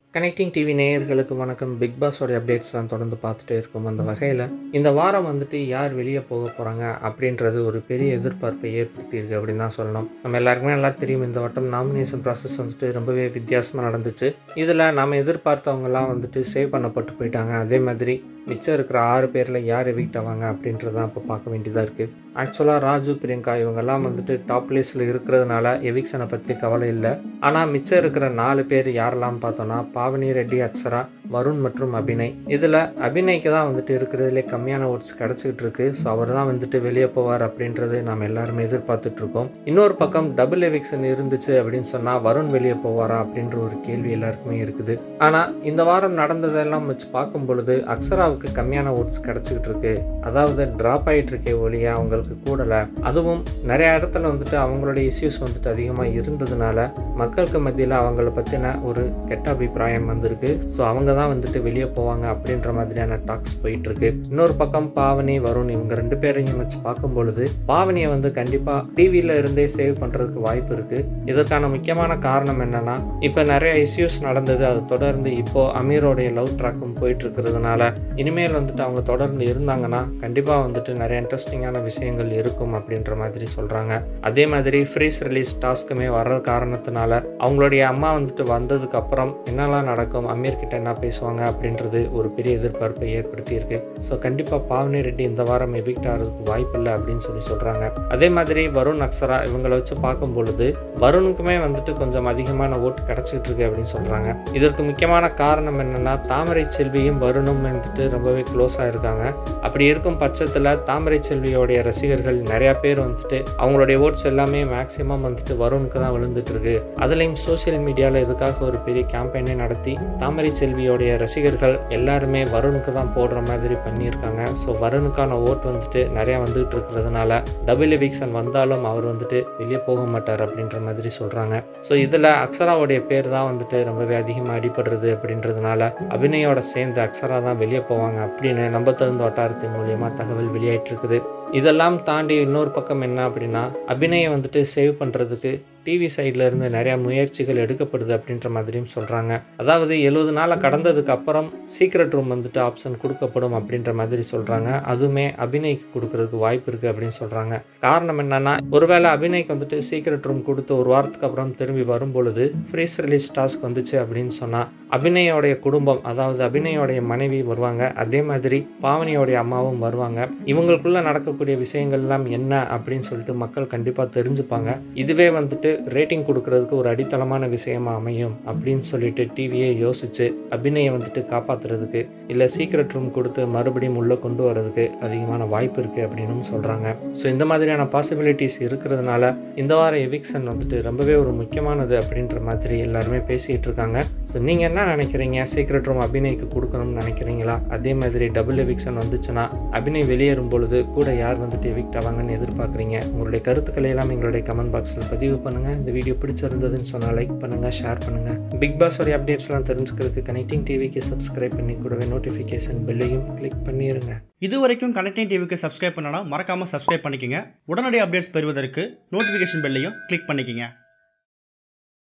connecting TV நேயர்களுக்கு வணக்கம் big பாஸோட அப்டேட்ஸ்லாம் தொடர்ந்து பார்த்துட்டே இருக்கோம் அந்த வகையில் இந்த வாரம் வந்துட்டு யார் வெளியே போக போகிறாங்க அப்படின்றது ஒரு பெரிய எதிர்பார்ப்பை ஏற்படுத்தியிருக்கு அப்படின்னு தான் சொல்லணும் நம்ம எல்லாருக்குமே நல்லா தெரியும் இந்த வட்டம் நாமினேஷன் ப்ராசஸ் வந்துட்டு ரொம்பவே வித்தியாசமாக நடந்துச்சு இதில் நம்ம எதிர்பார்த்தவங்கலாம் வந்துட்டு சேவ் பண்ணப்பட்டு போயிட்டாங்க அதே மாதிரி மிச்சம் இருக்கிற ஆறு பேரில் யார் எவிக்ட் ஆவாங்க அப்படின்றதான் இப்போ பார்க்க வேண்டியதாக இருக்குது ஆக்சுவலாக ராஜு பிரியங்கா இவங்கெல்லாம் வந்துட்டு டாப் பிளேஸில் இருக்கிறதுனால எவிக்ஷனை பற்றி கவலை இல்லை ஆனால் மிச்சம் இருக்கிற நாலு பேர் யாரெல்லாம் பார்த்தோன்னா பாவனி ரெட்டி அக்ஷரா வருண் மற்றும் அபிநய் இதில் அபிநய்க்கு தான் வந்துட்டு இருக்கிறதுலே கம்மியான ஓட்ஸ் கிடச்சிக்கிட்டு இருக்கு ஸோ அவர் தான் வந்துட்டு வெளியே போவார் அப்படின்றது நம்ம எல்லாருமே எதிர்பார்த்துட்டு இருக்கோம் இன்னொரு பக்கம் டபுள் எவிக்ஷன் இருந்துச்சு அப்படின்னு சொன்னால் வருண் வெளியே போவாரா அப்படின்ற ஒரு கேள்வி எல்லாருக்குமே இருக்குது ஆனால் இந்த வாரம் நடந்ததெல்லாம் வச்சு பார்க்கும் பொழுது அக்ஷராவுக்கு கம்மியான ஓட்ஸ் கிடச்சிக்கிட்டு இருக்கு அதாவது ட்ராப் ஆகிட்டு இருக்கே ஒழிய அவங்களுக்கு கூடலை அதுவும் நிறைய இடத்துல வந்துட்டு அவங்களுடைய இஷ்யூஸ் வந்துட்டு அதிகமாக இருந்ததுனால மக்களுக்கு மத்தியில் அவங்கள பற்றின ஒரு கெட்ட அபிப்பிராயம் வந்திருக்கு ஸோ அவங்க தான் வந்துட்டு வெளியே போவாங்க அப்படின்ற மாதிரியான டாக்ஸ் போயிட்டு இருக்கு இன்னொரு பக்கம் பாவனி வருண் இவங்க ரெண்டு பேரையும் வச்சு பார்க்கும் பொழுது பாவனியை வந்து கண்டிப்பாக டிவியில இருந்தே சேவ் பண்ணுறதுக்கு வாய்ப்பு இருக்கு இதற்கான முக்கியமான காரணம் என்னன்னா இப்போ நிறைய இஷ்யூஸ் நடந்தது அது தொடர்ந்து இப்போ அமீரோடைய லவ் ட்ராக்கும் போயிட்டு இருக்கிறதுனால இனிமேல் வந்துட்டு அவங்க தொடர்ந்து இருந்தாங்கன்னா கண்டிப்பாக வந்துட்டு நிறைய இன்ட்ரெஸ்டிங்கான விஷயங்கள் இருக்கும் அப்படின்ற மாதிரி சொல்கிறாங்க அதே மாதிரி ஃப்ரீஸ் ரிலீஸ் டாஸ்க்குமே வர்ற காரணத்தினால அவங்களுடைய அம்மா வந்துட்டு வந்ததுக்கு அப்புறம் என்னெல்லாம் நடக்கும் அமீர் கிட்ட என்ன பேசுவாங்க அப்படின்றது ஒரு பெரிய எதிர்பார்ப்பை ஏற்படுத்தி இருக்கு ஸோ கண்டிப்பாக பாவனி ரெட்டி இந்த வாரம் எவிக்ட் ஆகிறதுக்கு வாய்ப்பு இல்லை அப்படின்னு சொல்லி சொல்கிறாங்க அதே மாதிரி வருண் அக்ஷரா இவங்களை வச்சு பார்க்கும் பொழுது வருணுக்குமே வந்துட்டு கொஞ்சம் அதிகமான ஓட்டு கிடச்சிக்கிட்டு இருக்கு அப்படின்னு சொல்கிறாங்க இதற்கு முக்கியமான காரணம் என்னன்னா தாமரை செல்வியும் வருணும் வந்துட்டு ரொம்பவே க்ளோஸாக இருக்காங்க அப்படி இருக்கும் பட்சத்தில் தாமரை செல்வியோடைய ரசிகர்கள் நிறையா பேர் வந்துட்டு அவங்களுடைய ஓட்ஸ் எல்லாமே மேக்ஸிமம் வந்துட்டு வருணுக்கு தான் விழுந்துட்டு இருக்கு அதுலேயும் சோஷியல் மீடியாவில் இதுக்காக ஒரு பெரிய கேம்பெயினே நடத்தி தாமரை செல்வியோடைய ரசிகர்கள் எல்லாருமே வருணுக்கு தான் போடுற மாதிரி பண்ணியிருக்காங்க ஸோ வருணுக்கான ஓட் வந்துட்டு நிறையா வந்துகிட்டு இருக்கிறதுனால டபுள் எவிக்ஷன் வந்தாலும் அவர் வந்துட்டு வெளியே போக மாட்டார் அப்படின்ற மாதிரி சொல்கிறாங்க ஸோ இதில் அக்ஷராவுடைய பேர் தான் வந்துட்டு ரொம்பவே அதிகமாக அடிபடுறது அப்படின்றதுனால அபிநயோட சேர்ந்து அக்ஷரா தான் வெளியே போவாங்க அப்படின்னு நம்ப தகுந்த வட்டாரத்தின் மூலியமாக தகவல் வெளியாயிட்டு இருக்குது இதெல்லாம் தாண்டி இன்னொரு பக்கம் என்ன அப்படின்னா அபிநயை வந்துட்டு சேவ் பண்ணுறதுக்கு டிவி சைடில் இருந்து நிறையா முயற்சிகள் எடுக்கப்படுது அப்படின்ற மாதிரியும் சொல்கிறாங்க அதாவது எழுபது நாளை கடந்ததுக்கு அப்புறம் சீக்ரெட் ரூம் வந்துட்டு ஆப்ஷன் கொடுக்கப்படும் அப்படின்ற மாதிரி சொல்கிறாங்க அதுவுமே அபிநய்க்கு கொடுக்கறதுக்கு வாய்ப்பு இருக்குது அப்படின்னு சொல்கிறாங்க காரணம் என்னன்னா ஒருவேளை அபிநய்க்கு வந்துட்டு சீக்ரெட் ரூம் கொடுத்து ஒரு வாரத்துக்கு அப்புறம் திரும்பி வரும் பொழுது ஃப்ரீஸ் ரிலீஸ் டாஸ்க் வந்துச்சு அப்படின்னு சொன்னால் அபிநயோடைய குடும்பம் அதாவது அபிநயோடைய மனைவி வருவாங்க அதே மாதிரி பாவனியோடைய அம்மாவும் வருவாங்க இவங்களுக்குள்ள நடக்கக்கூடிய விஷயங்கள் எல்லாம் என்ன அப்படின்னு சொல்லிட்டு மக்கள் கண்டிப்பாக தெரிஞ்சுப்பாங்க இதுவே வந்துட்டு ரேட்டிங் கொடுக்கறதுக்கு ஒரு அடித்தளமான விஷயமா அமையும் அப்படின்னு சொல்லிட்டு டிவியே யோசிச்சு அபிநயை வந்துட்டு காப்பாத்துறதுக்கு இல்லை சீக்ரெட் ரூம் கொடுத்து மறுபடியும் உள்ளே கொண்டு வரதுக்கு அதிகமான வாய்ப்பு இருக்குது அப்படின்னு சொல்கிறாங்க ஸோ இந்த மாதிரியான பாசிபிலிட்டிஸ் இருக்கிறதுனால இந்த வார எவிக்ஷன் வந்துட்டு ரொம்பவே ஒரு முக்கியமானது அப்படின்ற மாதிரி எல்லாருமே பேசிகிட்டு இருக்காங்க ஸோ நீங்கள் என்ன நினைக்கிறீங்க சீக்ரெட் ரூம் அபிநய்க்கு கொடுக்கணும்னு நினைக்கிறீங்களா அதே மாதிரி டபுள் எவிக்ஷன் வந்துச்சுன்னா அபிநய் வெளியேறும் பொழுது கூட யார் வந்துட்டு எவிக்ட் ஆவாங்கன்னு எதிர்பார்க்குறீங்க உங்களுடைய கருத்துக்களை எல்லாம் எங்களுடைய கமெண்ட் பாக்ஸில் பதிவு பண்ணுங்கள் இந்த வீடியோ பிடிச்சிருந்ததுன்னு சொன்னால் லைக் பண்ணுங்கள் ஷேர் பண்ணுங்கள் பிக் பாஸோடைய அப்டேட்ஸ்லாம் தெரிஞ்சுக்கிறதுக்கு கனெக்டிங் டிவிக்கு சப்ஸ்கிரைப் பண்ணி கூடவே நோட்டிஃபிகேஷன் பெல்லையும் கிளிக் பண்ணிடுங்க இது வரைக்கும் கனெக்டிங் டிவிக்கு சப்ஸ்கிரைப் பண்ணனா மறக்காமல் சப்ஸ்கிரைப் பண்ணிக்கங்க உடனடி அப்டேட்ஸ் பெறுவதற்கு நோட்டிஃபிகேஷன் பெல்லையும் கிளிக் பண்ணிக்கங்க